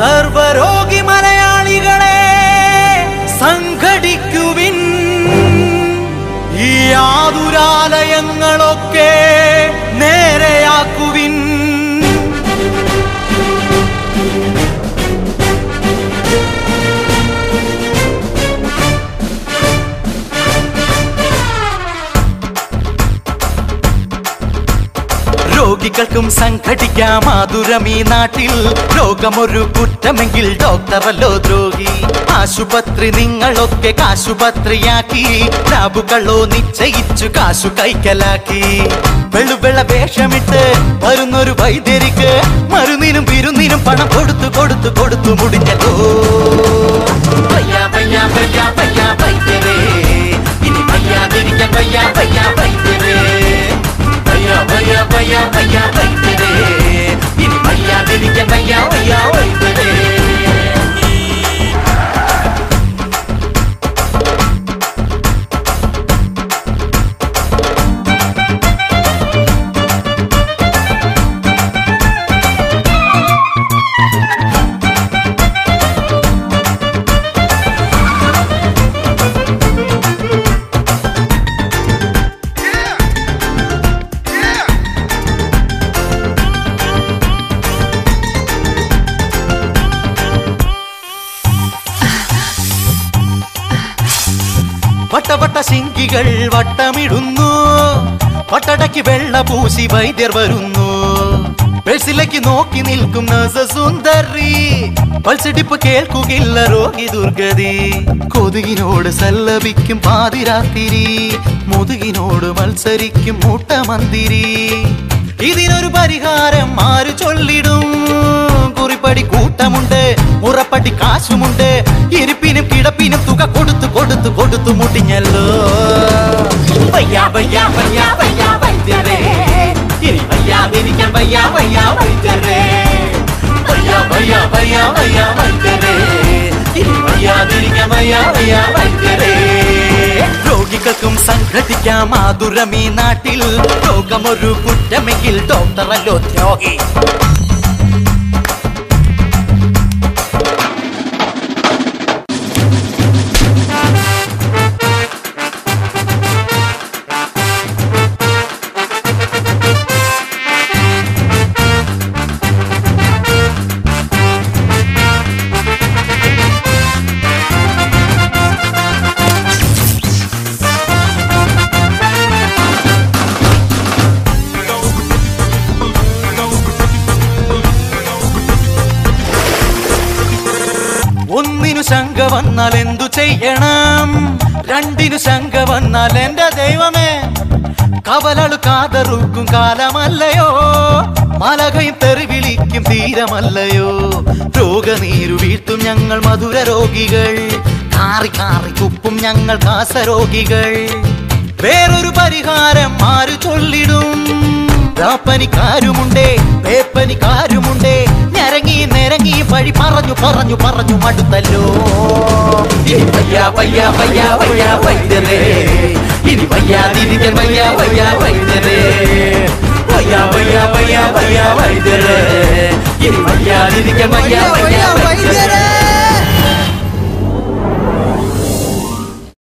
സർവരോഗി മലയാളികളെ സംഘടിക്കുവിൻ ഈ ആതുരാലയങ്ങളൊക്കെ നേരെയാക്കുവിൻ രോഗികൾക്കും സംഘടിക്കാം ആതുരം ഈ നാട്ടിൽ രോഗമൊരു കുറ്റമെങ്കിൽ ഡോക്ടറല്ലോ ദ്രോഹി ആശുപത്രി നിങ്ങളൊക്കെ കാശുപത്രിയാക്കി ലാബുകളോ നിശ്ചയിച്ചു കാശു കൈക്കലാക്കി വെളുവെള്ള വേഷമിട്ട് വരുന്നൊരു വൈദ്യരിക്ക് മരുന്നിനും വിരുന്നിനും പണം കൊടുത്തു കൊടുത്തു കൊടുത്തു മുടിഞ്ഞല്ലോ വയ്യ വയ്യ വയ്യ വയ്യ വൈദ്യരേ ഇനി വയ്യാതിരിക്കാൻ വയ്യ വയ്യ വൈദ്യരേ വയ്യ വയ്യ വയ്യ വയ്യ വൈദ്യരേ ഇനി വയ്യാതിരിക്കാൻ വയ്യ വയ്യ വൈദ്യരേ വട്ടവട്ട ശിങ്കികൾ വട്ടമിടുന്നു വട്ടടക്കി വെള്ള പൂശി വൈദ്യർ വരുന്നു പേഴ്സിലേക്ക് നോക്കി നിൽക്കും നഴ്സ് സുന്ദരി പൾസിടിപ്പ് കേൾക്കുകയില്ല രോഗി ദുർഗതി കൊതുകിനോട് സല്ലപിക്കും പാതിരാത്തിരി മുതുകിനോട് മത്സരിക്കും മൂട്ടമന്തിരി ഇതിനൊരു പരിഹാരം ആര് ചൊല്ലിടും കുറിപ്പടി കൂട്ടമുണ്ട് ഉറപ്പടി കാശുമുണ്ട് ഇരിപ്പിനും കിടപ്പിനും തുക കൊടുത്തു കൊടുത്തു കൊടുത്തു മുടിഞ്ഞല്ലോ വയ്യ വയ്യ വയ്യ വയ്യ വൈദ്യരേ ഇനി വയ്യാതിരിക്കാൻ വയ്യ വയ്യ വൈദ്യരേ വയ്യ വയ്യ വയ്യ വയ്യ വൈദ്യരേ ഇനി വയ്യാതിരിക്കാൻ വയ്യ വയ്യ വൈദ്യരേ രോഗികൾക്കും സംഘടിക്കാം ആതുരം ഈ നാട്ടിൽ രോഗമൊരു കുറ്റമെങ്കിൽ ഡോക്ടറല്ലോ ദ്രോഹി ഒന്നിനു ശങ്ക വന്നാൽ എന്തു ചെയ്യണം രണ്ടിനു ശങ്ക വന്നാൽ എന്റെ ദൈവമേ കവലളു കാതറുക്കും കാലമല്ലയോ മലകയും തെറിവിളിക്കും തീരമല്ലയോ രോഗനീരു വീഴ്ത്തും ഞങ്ങൾ മധുര രോഗികൾ കാറി കാറി തുപ്പും ഞങ്ങൾ കാസരോഗികൾ വേറൊരു പരിഹാരം ആര് ചൊല്ലിടും രാപ്പനിക്കാരുമുണ്ടേ പേപ്പനിക്കാരുമുണ്ടേ ഞരങ്ങി നിരങ്ങി വഴി പറഞ്ഞു പറഞ്ഞു പറഞ്ഞു മടുത്തല്ലോ ഇനി വയ്യ വയ്യ വയ്യ വയ്യ വൈദ്യരേ ഇനി വയ്യാതിരിക്കാൻ വയ്യ വയ്യ വൈദ്യരേ വയ്യ വയ്യ വയ്യ വയ്യ വൈദ്യരേ ഇനി വയ്യാതിരിക്കാൻ വയ്യ വയ്യ വൈദ്യരേ